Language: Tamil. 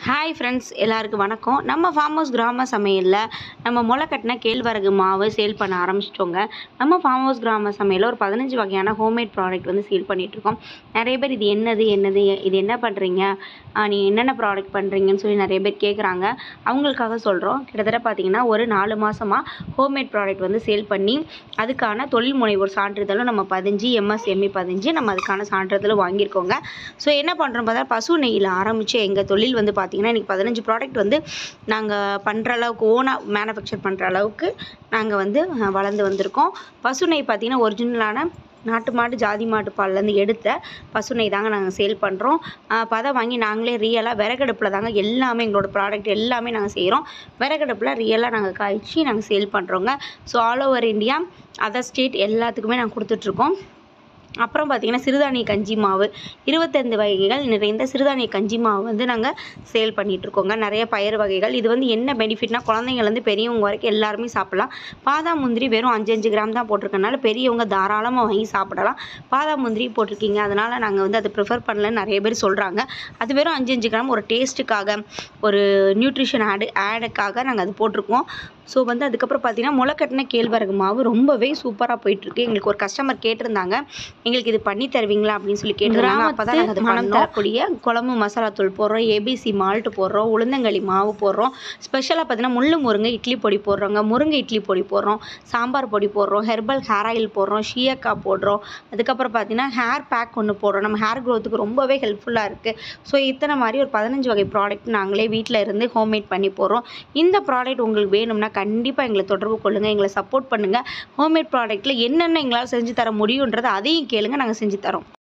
ஹாய் ஃப்ரெண்ட்ஸ் எல்லாருக்கும் வணக்கம் நம்ம ஃபார்ம் ஹவுஸ் கிராம சமையலில் நம்ம முளை கட்டின கேழ்வரகு மாவு சேல் பண்ண ஆரம்பிச்சிட்டோங்க நம்ம ஃபார்ம் ஹவுஸ் கிராம சமையலில் ஒரு பதினஞ்சு வகையான ஹோம்மேட் ப்ராடக்ட் வந்து சேல் பண்ணிகிட்ருக்கோம் நிறைய பேர் இது என்னது என்னது இது என்ன பண்ணுறீங்க நீங்கள் என்னென்ன ப்ராடக்ட் பண்ணுறீங்கன்னு சொல்லி நிறைய பேர் கேட்குறாங்க அவங்களுக்காக சொல்கிறோம் கிட்டத்தட்ட பார்த்தீங்கன்னா ஒரு நாலு மாதமாக ஹோம்மேட் ப்ராடக்ட் வந்து சேல் பண்ணி அதுக்கான தொழில் முனைவோர் சான்றிதழும் நம்ம பதிஞ்சு எம்எஸ்எம்இ பதிஞ்சு நம்ம அதுக்கான சான்றிதழும் வாங்கியிருக்கோங்க ஸோ என்ன பண்ணுறோம் பார்த்தா பசு நெய்யில் ஆரம்பித்து எங்கள் தொழில் வந்து பார்த்திங்கன்னா இன்றைக்கி பதினஞ்சு ப்ராடக்ட் வந்து நாங்கள் பண்ணுற அளவுக்கு ஓனாக மேனுஃபேக்சர் பண்ணுற அளவுக்கு நாங்கள் வந்து அஹ், வளர்ந்து வந்திருக்கோம் பசு நெய் பார்த்திங்கன்னா ஒரிஜினலான நாட்டு மாடு ஜாதி மாட்டு பால்லேருந்து எடுத்த பசு நெய் தாங்க நாங்கள் சேல் பண்ணுறோம் பதம் வாங்கி நாங்களே ரியலாக விறகடுப்பில் தாங்க எல்லாமே எங்களோட ப்ராடக்ட் எல்லாமே நாங்கள் செய்கிறோம் விறகடுப்பில் ரியலாக நாங்கள் காய்ச்சி நாங்கள் சேல் பண்ணுறோங்க so all over India other state எல்லாத்துக்குமே நாங்கள் கொடுத்துட்ருக்கோம் அப்புறம் பார்த்திங்கன்னா சிறுதானிய கஞ்சி மாவு இருபத்தைந்து வகைகள் நிறைந்த சிறுதானிய கஞ்சி மாவு வந்து நாங்கள் சேல் பண்ணிகிட்ருக்கோங்க நிறைய பயிர் வகைகள் இது வந்து என்ன பெனிஃபிட்னா குழந்தைங்கள்லேருந்து பெரியவங்க வரைக்கும் எல்லாருமே சாப்பிட்லாம் பாதாம் முந்திரி வெறும் அஞ்சு அஞ்சு கிராம் தான் போட்டிருக்கனால பெரியவங்க தாராளமாக வாங்கி சாப்பிடலாம் பாதாம் முந்திரி போட்டிருக்கீங்க அதனால் நாங்கள் வந்து அதை ப்ரிஃபர் பண்ணலன்னு நிறைய பேர் சொல்கிறாங்க அது வெறும் அஞ்சு அஞ்சு கிராம் ஒரு டேஸ்ட்டுக்காக ஒரு நியூட்ரிஷன் ஆடு ஆடுக்காக நாங்கள் அது போட்டிருக்கோம் ஸோ வந்து அதுக்கப்புறம் பார்த்தீங்கன்னா முளைக்கட்டின கேழ்வரகு மாவு ரொம்பவே சூப்பராக போயிட்டுருக்கு எங்களுக்கு ஒரு கஸ்டமர் கேட்டிருந்தாங்க எங்களுக்கு இது பண்ணி தருவீங்களா அப்படின்னு சொல்லி கேட்டிருந்தாங்க அப்போ தான் நாங்கள் அது மனம் தரக்கூடிய குழம்பு மசாலா தூள் போடுறோம் ஏபிசி மால்ட் போடுறோம் உளுந்தங்களி மாவு போடுறோம் ஸ்பெஷலாக பார்த்தீங்கன்னா முள்ளு முருங்கை இட்லி பொடி போடுறோங்க முருங்கை இட்லி பொடி போடுறோம் சாம்பார் பொடி போடுறோம் ஹெர்பல் ஹேர் ஆயில் போடுறோம் ஷியக்கா போடுறோம் அதுக்கப்புறம் பார்த்தீங்கன்னா ஹேர் பேக் ஒன்று போடுறோம் நம்ம ஹேர் க்ரோத்துக்கு ரொம்பவே ஹெல்ப்ஃபுல்லாக இருக்குது ஸோ இத்தனை மாதிரி ஒரு பதினஞ்சு வகை ப்ராடக்ட் நாங்களே வீட்டில் இருந்து ஹோம்மேட் பண்ணி போடுறோம் இந்த ப்ராடக்ட் உங்களுக்கு வேணும்னா கண்டிப்பாக எங்களை தொடர்பு கொள்ளுங்கள் எங்களை சப்போர்ட் பண்ணுங்கள் ஹோம்மேட் ப்ராடக்ட்டில் என்னென்ன எங்களால் செஞ்சு தர முடியுன்றதை அதையும் கேளுங்க நாங்கள் செஞ்சு தரோம்